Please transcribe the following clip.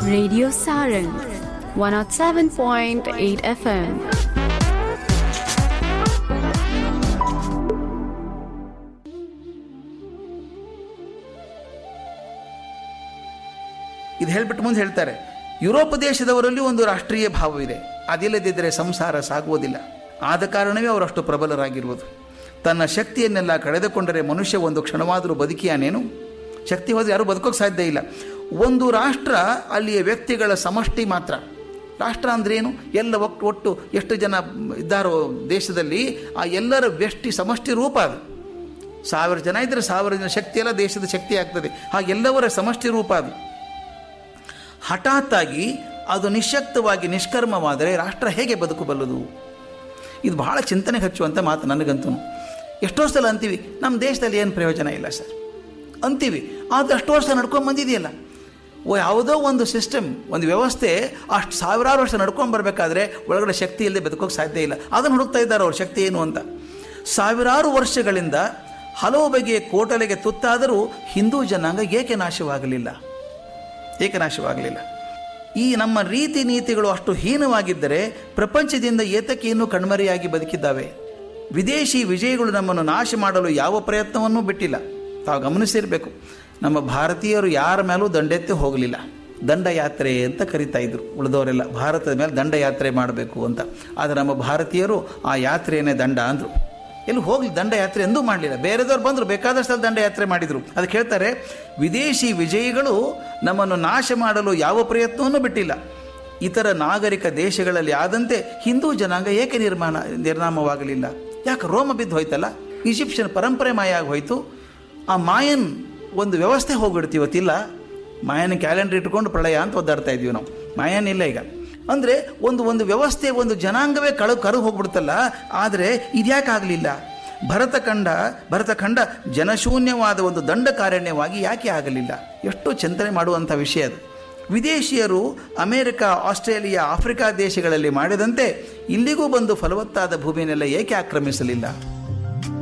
Radio Saran 107.8 FM. ಇದು ಹೇಳ್ಬಿಟ್ಟು ಮುಂದೆ ಹೇಳ್ತಾರೆ ಯುರೋಪ್ ದೇಶದವರಲ್ಲಿ ಒಂದು ರಾಷ್ಟ್ರೀಯ ಭಾವವಿದೆ ಅದಿಲ್ಲದಿದ್ದರೆ ಸಂಸಾರ ಸಾಗುವುದಿಲ್ಲ ಆದ ಕಾರಣವೇ ಅವರಷ್ಟು ಪ್ರಬಲರಾಗಿರುವುದು ತನ್ನ ಶಕ್ತಿಯನ್ನೆಲ್ಲ ಕಳೆದುಕೊಂಡರೆ ಮನುಷ್ಯ ಒಂದು ಕ್ಷಣವಾದರೂ ಬದುಕಿಯಾನೇನು ಶಕ್ತಿ ಹೋದರೆ ಯಾರೂ ಬದುಕೋಕೆ ಸಾಧ್ಯ ಇಲ್ಲ ಒಂದು ರಾಷ್ಟ್ರ ಅಲ್ಲಿಯ ವ್ಯಕ್ತಿಗಳ ಸಮಷ್ಟಿ ಮಾತ್ರ ರಾಷ್ಟ್ರ ಅಂದ್ರೇನು ಎಲ್ಲ ಒಟ್ಟು ಒಟ್ಟು ಎಷ್ಟು ಜನ ಇದ್ದಾರೋ ದೇಶದಲ್ಲಿ ಆ ಎಲ್ಲರ ವ್ಯಷ್ಟಿ ಸಮಷ್ಟಿ ರೂಪ ಅದು ಸಾವಿರ ಜನ ಇದ್ದರೆ ಸಾವಿರ ಜನ ಶಕ್ತಿ ಎಲ್ಲ ದೇಶದ ಶಕ್ತಿ ಆಗ್ತದೆ ಹಾಗೆಲ್ಲವರ ಸಮಷ್ಟಿ ರೂಪ ಅದು ಹಠಾತ್ತಾಗಿ ಅದು ನಿಶಕ್ತವಾಗಿ ನಿಷ್ಕರ್ಮವಾದರೆ ರಾಷ್ಟ್ರ ಹೇಗೆ ಬದುಕಬಲ್ಲದು ಇದು ಬಹಳ ಚಿಂತನೆಗೆ ಹಚ್ಚುವಂಥ ಮಾತು ನನಗಂತೂ ಎಷ್ಟೋ ಸಲ ಅಂತೀವಿ ನಮ್ಮ ದೇಶದಲ್ಲಿ ಏನು ಪ್ರಯೋಜನ ಇಲ್ಲ ಸರ್ ಅಂತೀವಿ ಆದರೆ ಅಷ್ಟು ವರ್ಷ ನಡ್ಕೊಂಡು ಬಂದಿದೆಯಲ್ಲ ಓ ಯಾವುದೋ ಒಂದು ಸಿಸ್ಟಮ್ ಒಂದು ವ್ಯವಸ್ಥೆ ಅಷ್ಟು ಸಾವಿರಾರು ವರ್ಷ ನಡ್ಕೊಂಡು ಬರಬೇಕಾದ್ರೆ ಒಳಗಡೆ ಶಕ್ತಿ ಇಲ್ಲದೆ ಬದುಕೋಕೆ ಸಾಧ್ಯ ಇಲ್ಲ ಅದನ್ನು ಹುಡುಕ್ತಾ ಇದ್ದಾರೆ ಅವ್ರ ಶಕ್ತಿ ಏನು ಅಂತ ಸಾವಿರಾರು ವರ್ಷಗಳಿಂದ ಹಲವು ಬಗೆಯ ಕೋಟಲೆಗೆ ತುತ್ತಾದರೂ ಹಿಂದೂ ಜನಾಂಗ ಏಕೆ ನಾಶವಾಗಲಿಲ್ಲ ಏಕೆ ನಾಶವಾಗಲಿಲ್ಲ ಈ ನಮ್ಮ ರೀತಿ ನೀತಿಗಳು ಅಷ್ಟು ಹೀನವಾಗಿದ್ದರೆ ಪ್ರಪಂಚದಿಂದ ಏತಕ್ಕೆ ಇನ್ನೂ ಕಣ್ಮರೆಯಾಗಿ ಬದುಕಿದ್ದಾವೆ ವಿದೇಶಿ ವಿಜಯಗಳು ನಮ್ಮನ್ನು ನಾಶ ಮಾಡಲು ಯಾವ ಪ್ರಯತ್ನವನ್ನೂ ಬಿಟ್ಟಿಲ್ಲ ತಾವು ಗಮನಿಸಿರಬೇಕು ನಮ್ಮ ಭಾರತೀಯರು ಯಾರ ಮೇಲೂ ದಂಡೆತ್ತಿ ಹೋಗಲಿಲ್ಲ ದಂಡಯಾತ್ರೆ ಅಂತ ಕರಿತಾ ಇದ್ರು ಉಳಿದವರೆಲ್ಲ ಭಾರತದ ಮೇಲೆ ದಂಡಯಾತ್ರೆ ಮಾಡಬೇಕು ಅಂತ ಆದರೆ ನಮ್ಮ ಭಾರತೀಯರು ಆ ಯಾತ್ರೆಯನ್ನೇ ದಂಡ ಅಂದರು ಎಲ್ಲಿ ಹೋಗ್ಲಿ ದಂಡಯಾತ್ರೆ ಎಂದೂ ಮಾಡಲಿಲ್ಲ ಬೇರೆದವ್ರು ಬಂದರು ಬೇಕಾದಷ್ಟು ಸಲ ದಂಡಯಾತ್ರೆ ಮಾಡಿದರು ಅದಕ್ಕೆ ಹೇಳ್ತಾರೆ ವಿದೇಶಿ ವಿಜಯಿಗಳು ನಮ್ಮನ್ನು ನಾಶ ಮಾಡಲು ಯಾವ ಪ್ರಯತ್ನವನ್ನೂ ಬಿಟ್ಟಿಲ್ಲ ಇತರ ನಾಗರಿಕ ದೇಶಗಳಲ್ಲಿ ಆದಂತೆ ಹಿಂದೂ ಜನಾಂಗ ಏಕೆ ನಿರ್ಮಾಣ ನಿರ್ನಾಮವಾಗಲಿಲ್ಲ ಯಾಕೆ ರೋಮ ಬಿದ್ದು ಹೋಯ್ತಲ್ಲ ಈಜಿಪ್ಷಿಯನ್ ಪರಂಪರೆ ಮಾಯ ಆಗಿ ಹೋಯ್ತು ಆ ಮಾಯನ್ ಒಂದು ವ್ಯವಸ್ಥೆ ಹೋಗ್ಬಿಡ್ತೀವತ್ತಿಲ್ಲ ಮಾಯನ ಕ್ಯಾಲೆಂಡರ್ ಇಟ್ಕೊಂಡು ಪ್ರಳಯ ಅಂತ ಒದ್ದಾಡ್ತಾ ಇದೀವಿ ನಾವು ಮಾಯನ್ ಇಲ್ಲ ಈಗ ಅಂದರೆ ಒಂದು ಒಂದು ವ್ಯವಸ್ಥೆ ಒಂದು ಜನಾಂಗವೇ ಕಳು ಕರು ಹೋಗ್ಬಿಡ್ತಲ್ಲ ಆದರೆ ಇದ್ಯಾಕೆ ಆಗಲಿಲ್ಲ ಭರತಖಂಡ ಭರತಖಂಡ ಜನಶೂನ್ಯವಾದ ಒಂದು ದಂಡಕಾರಣ್ಯವಾಗಿ ಯಾಕೆ ಆಗಲಿಲ್ಲ ಎಷ್ಟು ಚಿಂತನೆ ಮಾಡುವಂಥ ವಿಷಯ ಅದು ವಿದೇಶಿಯರು ಅಮೆರಿಕ ಆಸ್ಟ್ರೇಲಿಯಾ ಆಫ್ರಿಕಾ ದೇಶಗಳಲ್ಲಿ ಮಾಡಿದಂತೆ ಇಲ್ಲಿಗೂ ಬಂದು ಫಲವತ್ತಾದ ಭೂಮಿಯನ್ನೆಲ್ಲ ಏಕೆ ಆಕ್ರಮಿಸಲಿಲ್ಲ